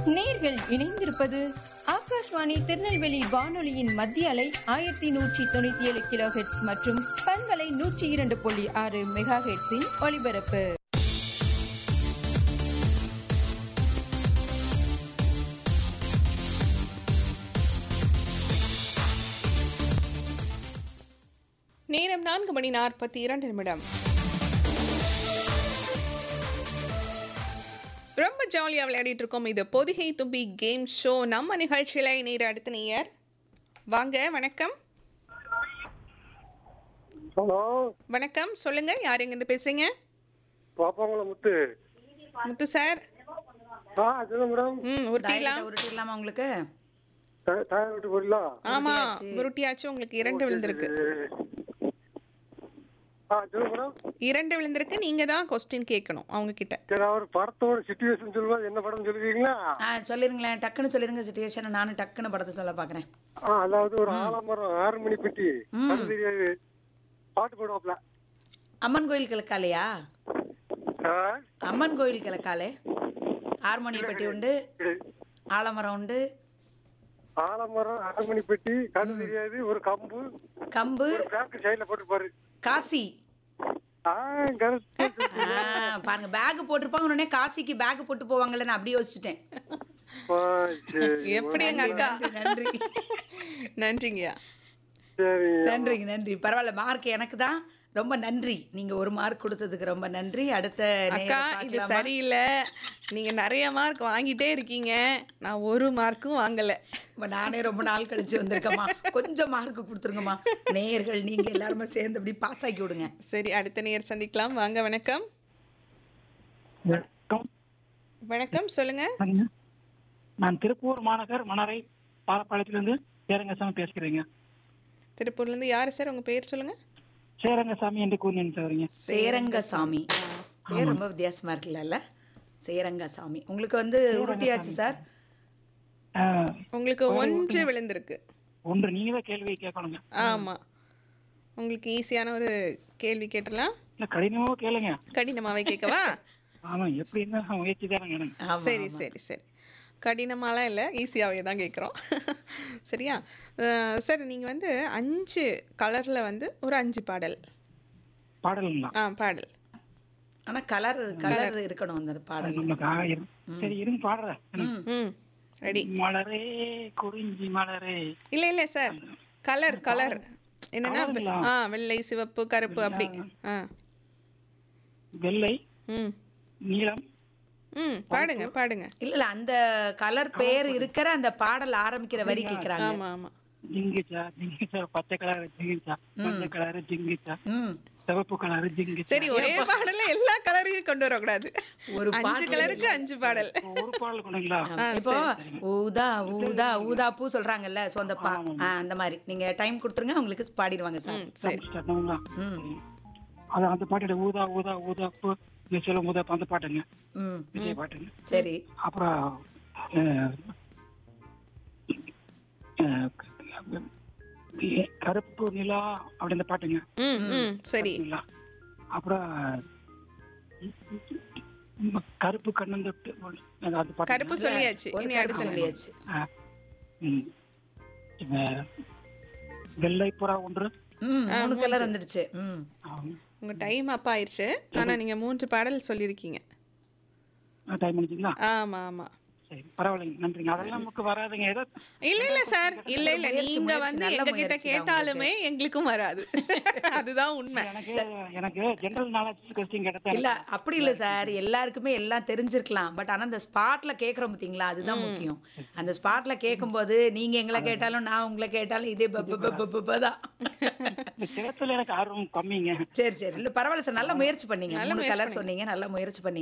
நேர்கள் இணைந்திருப்பது ஆகாஷ்வாணி திருநெல்வேலி வானொலியின் மத்திய அலை ஆயிரத்தி நூற்றி தொண்ணூத்தி ஏழு கிலோ ஹெட்ஸ் மற்றும் பண்பலை நூற்றி இரண்டு புள்ளி ஆறு மெகா ஹெட்ஸின் ஒலிபரப்பு நேரம் நான்கு மணி நாற்பத்தி இரண்டு நிமிடம் ரொம்ப ஜாலியாக விளையாடிட்டு இருக்கோம் இது பொதிகை தும்பி கேம் ஷோ நம்ம நிகழ்ச்சியில நேர அடுத்த நேயர் வாங்க வணக்கம் ஹலோ வணக்கம் சொல்லுங்க யார் எங்கேருந்து பேசுறீங்க பாப்பாங்களா முத்து முத்து சார் ஆ சொல்லுங்க மேடம் ம் உருட்டிலாம் டைரக்டா உருட்டிடலாமா உங்களுக்கு ட- டயர் விட்டு போயிடலாம் ஆமா உருட்டியாச்சு. உருட்டியாச்சு உங்களுக்கு இரண்டு விழுந்திருக்கு ஆ சொல்லுங்க மேடம் இரண்டு விழுந்திருக்கு நீங்க தான் கொஸ்டின் கேட்கணும் அவங்க கிட்ட சரி அவர் படத்தோட சுச்சுவேஷன் சொல்லுவா என்ன படம் சொல்லுவீங்களா ஆ சொல்லிருங்களேன் டக்குன்னு சொல்லிருங்க சுச்சுவேஷன் நானும் டக்குன்னு படத்தை சொல்ல பாக்குறேன் ஆ அதாவது ஒரு ஆலமரம் ஆறு மணி பெட்டி அது தெரியாது பாட்டு போடுவாப்ல அம்மன் கோயில் கிழக்காலையா ஆ? அம்மன் கோயில் கிழக்காலே ஹார்மோனிய பெட்டி உண்டு இது ஆலமரம் உண்டு ஆலமரம் ஆறு மணி பெட்டி கண்ணு தெரியாது ஒரு கம்பு கம்பு ஒரு பேக் சைடுல போட்டு பாரு காசி ஆ கரெக்ட் ஆ, பாருங்க பேக் போட்டிருப்பாங்க உடனே காசிக்கு பேக் போட்டு போவாங்கல்ல நான் அப்படி யோசிச்சுட்டேன் எப்படி எங்க அக்கா நன்றி நன்றிங்கய்யா சரி நன்றிங்க நன்றி பரவாயில்ல மார்க் எனக்கு தான் ரொம்ப நன்றி நீங்க ஒரு மார்க் கொடுத்ததுக்கு ரொம்ப நன்றி அடுத்த நேயரை அக்கா இது பார்க்கலாமா? சரியில்லை நீங்க நிறைய மார்க் வாங்கிட்டே இருக்கீங்க நான் ஒரு மார்க்கும் வாங்கல இப்ப நானே ரொம்ப நாள் கழிச்சு வந்திருக்கேம்மா கொஞ்சம் மார்க் கொடுத்துருங்கம்மா நேயர்கள் நீங்க எல்லாருமே சேர்ந்து அப்படி பாஸ் ஆக்கி விடுங்க சரி அடுத்த நேர் சந்திக்கலாம் வாங்க வணக்கம் வணக்கம் வணக்கம் சொல்லுங்க வணக்கங்க. நான் திருப்பூர் மாநகர் மணரை பாலப்பாளையத்திலிருந்து சேரங்கசாமி பேசுகிறேங்க திருப்பூர்ல இருந்து யாரு சார் உங்க பேர் சொல்லுங்க சேரங்கசாமி என்று கூறினேன் சார்ங்க சேரங்கசாமி பேர் ரொம்ப வித்தியாசமா இருக்குல்ல சேரங்கசாமி உங்களுக்கு வந்து உருட்டியாச்சு சார் ஆஹ், உங்களுக்கு ஒன்று விழுந்திருக்கு ஒன்று நீங்க தான் கேள்வி கேட்கணுங்க ஆமா உங்களுக்கு ஈஸியான ஒரு கேள்வி கேட்டலாம் இல்ல கடினமாக கேளுங்க கடினமாவே கேட்கவா ஆமா எப்படி இருந்தா முயற்சி தானங்க எனக்கு ஆமா, சரி ஆமா. சரி சரி கடினமாலாம் இல்லை ஈஸியாகவே தான் கேட்குறோம் சரியா அஹ் சரி நீங்கள் வந்து அஞ்சு கலரில் வந்து ஒரு அஞ்சு பாடல் பாடலுங்களா ஆ பாடல் ஆனா கலர் கலர் இருக்கணும் அந்த பாடல் நம்மளுக்கு ஆயிரம் சரி இருங்க பாடுறேன் ம் ரெடி மலரே குறிஞ்சி மலரே இல்லை இல்லை சார் கலர் கலர் என்னன்னா கலருங்களா? ஆ வெள்ளை சிவப்பு கருப்பு அப்படி ஆ வெள்ளை ம் நீலம் ம் பாடுங்க பாடுங்க இல்ல இல்ல அந்த கலர் பேர் இருக்கிற அந்த பாடல் ஆரம்பிக்கிற வரி கேக்குறாங்க ஆமாம் ஆமாம் ஜிங்கிச்சா ஜிங்கிச்சா பச்சை கலர் ஜிங்கிச்சா மஞ்சள் கலர் ஜிங்கிச்சா ம் சிவப்பு கலர் ஜிங்கிச்சா சரி ஒரே பாடல எல்லா கலரையும் கொண்டு வரக்கூடாது ஒரு அஞ்சு பாட்டு கலருக்கு அஞ்சு பாடல் ஒரு பாடல் கொண்டுங்களா இப்போ ஊதா ஊதா ஊதா பூ சொல்றாங்கல்ல சோ அந்த பா ஆ, அந்த மாதிரி நீங்க டைம் கொடுத்துருங்க உங்களுக்கு பாடிடுவாங்க சார் ம் சரி ஸ்டார்ட்ங்களா ம் அது அந்த பாட்டோட ஊதா ஊதா ஊதா பூ நீ சொல்லும் ஊதா அந்த பாட்டுங்க ம் விஜய் பாட்டுங்க சரி அப்புறம் அஹ், அஹ், கருப்பு நிலா அப்படி அந்த பாட்டுங்க ம் ம் சரி நிலா அப்புறம் ம், கருப்பு கண்ணன் தொட்டு அது அந்த பாட்டு கருப்பு சொல்லியாச்சு ஒரு இனி கருப்பு அடுத்து சொல்லியாச்சு ம். இவ- வெள்ளை புறா ஒன்று ம் மூணு கலர் வந்துடுச்சு ம் ஆம். உங்க டைம் அப்ப ஆயிடுச்சு ஆனா நீங்க மூன்று பாடல் சொல்லியிருக்கீங்க டைம் முடிஞ்சுங்களா ஆமா ஆமா சரி பரவாயில்லைங்க நன்றிங்க அதெல்லாம் நமக்கு வராதுங்க ஏதோ இல்ல இல்ல சார் இல்ல இல்ல முயற்சி, நீங்க முயற்சி, வந்து நல்ல எங்க கிட்ட முயற்சி தான் கேட்டாலுமே எங்களுக்கும் வராது அதுதான் உண்மை எனக்கு எனக்கு ஜெனரல் நாலேஜ் கொஸ்டின் கேட்டா இல்ல அப்படி இல்ல சார் எல்லாருக்குமே எல்லாம் தெரிஞ்சிருக்கலாம் பட் ஆனா அந்த ஸ்பாட்ல கேக்குறோம் பாத்தீங்களா அதுதான் முக்கியம் அந்த ஸ்பாட்ல கேட்கும்போது நீங்க எங்களை கேட்டாலும் நான் உங்களை கேட்டாலும் இதே பப்பு பப்பு பப்பு தான் இந்த சிரத்துல எனக்கு ஆர்வம் கம்மிங்க சரி சரி இல்ல பரவாயில்ல சார் நல்ல முயற்சி பண்ணீங்க நல்ல மூணு முயற்சி கலர் சொன்னீங்க நல்ல முயற்சி பண்ணீங்க